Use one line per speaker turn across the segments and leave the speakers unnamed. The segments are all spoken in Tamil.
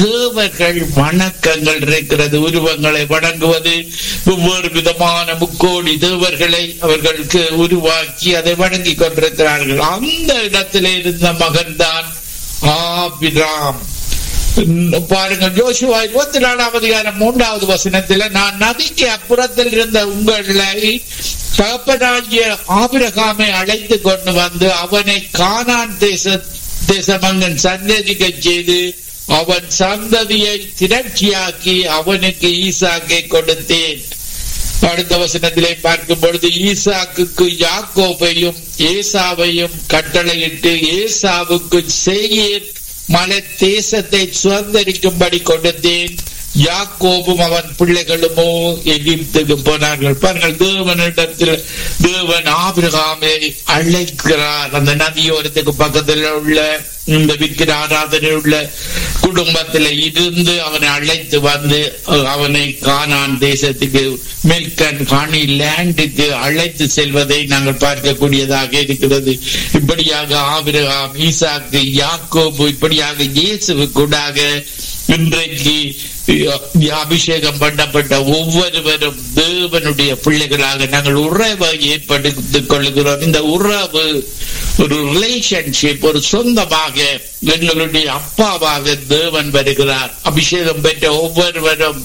தேவர்கள் வணக்கங்கள் இருக்கிறது உருவங்களை வணங்குவது ஒவ்வொரு விதமான முக்கோடி தேவர்களை அவர்களுக்கு உருவாக்கி அதை வணங்கி கொண்டிருக்கிறார்கள் அந்த இடத்திலே இருந்த மகன்தான் ஆபிராம் பாருங்கள் ஜோஷுவா இருபத்தி நாலாம் அதிகாரம் மூன்றாவது வசனத்துல நான் நதிக்கு அப்புறத்தில் இருந்த உங்களை தகப்பனாகிய ஆபிரகாமை அழைத்து கொண்டு வந்து அவனை கானான் தேச தேசமங்கன் சந்ததிக்க செய்து அவன் சந்ததியை திரட்சியாக்கி அவனுக்கு ஈசாக்கை கொடுத்தேன் அடுத்த வசனத்திலே பார்க்கும் பொழுது ஈசாக்குக்கு யாக்கோபையும் ஏசாவையும் கட்டளையிட்டு ஏசாவுக்கு செய்யேன் மலை தேசத்தை சுதந்திரிக்கும்படி கொடுத்தேன் யாக்கோபும் அவன் பிள்ளைகளுமோ எகிப்துக்கு போனார்கள் பாருங்கள் தேவனிடத்தில் தேவன் ஆபிரகாமை அழைக்கிறார் அந்த நதியோரத்துக்கு பக்கத்தில் உள்ள இந்த விக்கிர ஆராதனை உள்ள குடும்பத்தில் இருந்து அவனை அழைத்து வந்து அவனை கானான் தேசத்துக்கு மில்கன் காணி லேண்டுக்கு அழைத்து செல்வதை நாங்கள் பார்க்கக்கூடியதாக இருக்கிறது இப்படியாக ஆபிரகாம் ஈசாக்கு யாக்கோபு இப்படியாக இயேசுவு கூடாக இன்றைக்கு அபிஷேகம் பண்ணப்பட்ட ஒவ்வொருவரும் தேவனுடைய பிள்ளைகளாக நாங்கள் உறவை ஏற்படுத்திக் கொள்கிறோம் இந்த உறவு ஒரு ரிலேஷன்ஷிப் ஒரு சொந்தமாக எங்களுடைய அப்பாவாக தேவன் வருகிறார் அபிஷேகம் பெற்ற ஒவ்வொருவரும்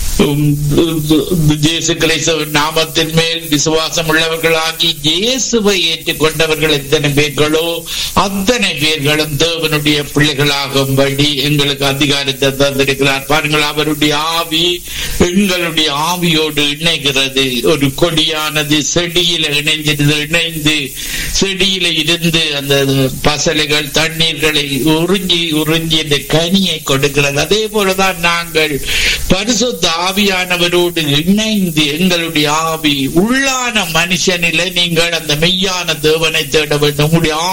இயேசு கிறிஸ்தவ நாமத்தின் மேல் விசுவாசம் உள்ளவர்களாகி இயேசுவை ஏற்றுக்கொண்டவர்கள் எத்தனை பேர்களோ அத்தனை பேர்களும் தேவனுடைய பிள்ளைகளாகும்படி எங்களுக்கு அதிகாரத்தை தந்திருக்கிறார் பாருங்கள் அவருடைய ஆவி எங்களுடைய ஆவியோடு இணைகிறது ஒரு கொடியானது செடியில இணைஞ்சிருது இணைந்து செடியில இருந்து அந்த பசலைகள் தண்ணீர்களை உறிஞ்சி உறிஞ்சி இந்த கனியை கொடுக்கிறது அதே போலதான் நாங்கள் பரிசுத்த ஆவியானவரோடு இணைந்து எங்களுடைய ஆவி உள்ளான மனுஷனில நீங்கள் அந்த மெய்யான தேவனை தேட வேண்டும் உங்களுடைய